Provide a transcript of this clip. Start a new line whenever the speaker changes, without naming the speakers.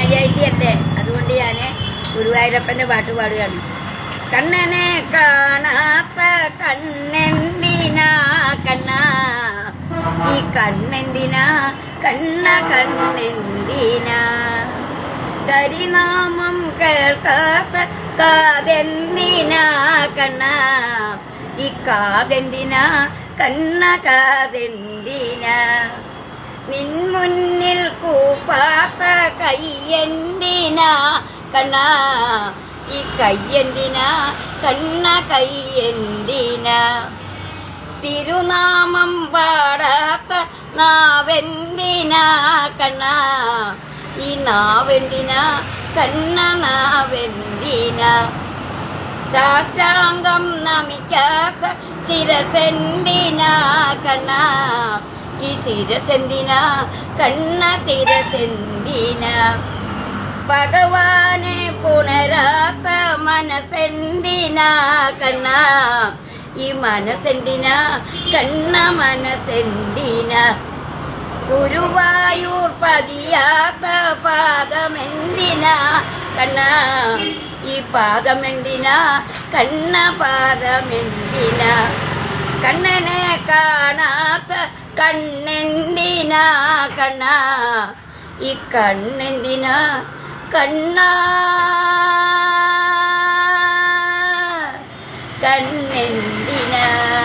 ഗുരുവായൂരപ്പന്റെ അല്ലേ അതുകൊണ്ട് ഞാൻ ഗുരുവായൂരപ്പന്റെ പാട്ട് പാടുകയാണ് കണ്ണനെ കാണാത്ത കണ്ണെന്തിനാ കണ്ണ ഈ കണ്ണെന്തിനാ കണ്ണ കണ്ണെന്തിനാ കരിനാമം കേൾക്കാത്ത കാതെന്തിനാ കണ്ണ ഈ കാതെന്തിനാ കണ്ണ കാതെന്തിനാ നിൻ മുന്നിൽ കൂപ്പാത്ത കയ്യെന്തിനാ കണ്ണ ഈ കയ്യെന്തിനാ കണ്ണ കയ്യെന്തിനാ തിരുനാമം പാടാത്ത നാവെന്തിനാ കണ്ണ ഈ നാവെന്തിനാ കണ്ണ നാവെന്തിനാ ചാച്ചാങ്കം നമിക്കാത്ത ശിരസെന്തിനാ കണ്ണ ഈ ശിരസെന്തിനാ കണ്ണ ശിരസെന്തിനാ ഭഗവാനെ പുണരാത്ത മനസ്സെന്തിനാ കണ്ണ ഈ മനസ്സെന്തിനാ കണ്ണ മനസ്സെന്തിനാ ഗുരുവായൂർ പതിയാത്ത പാദമെന്തിനാ കണ്ണ ഈ പാദമെന്തിനാ കണ്ണ പാദമെന്തിനാ കണ്ണനെ കാണാത്ത കണ്ണെന്തിനാ കണ്ണ ഈ കണ്ണെന്തിനാ കണ്ണ കണ്ണെന്തിനാ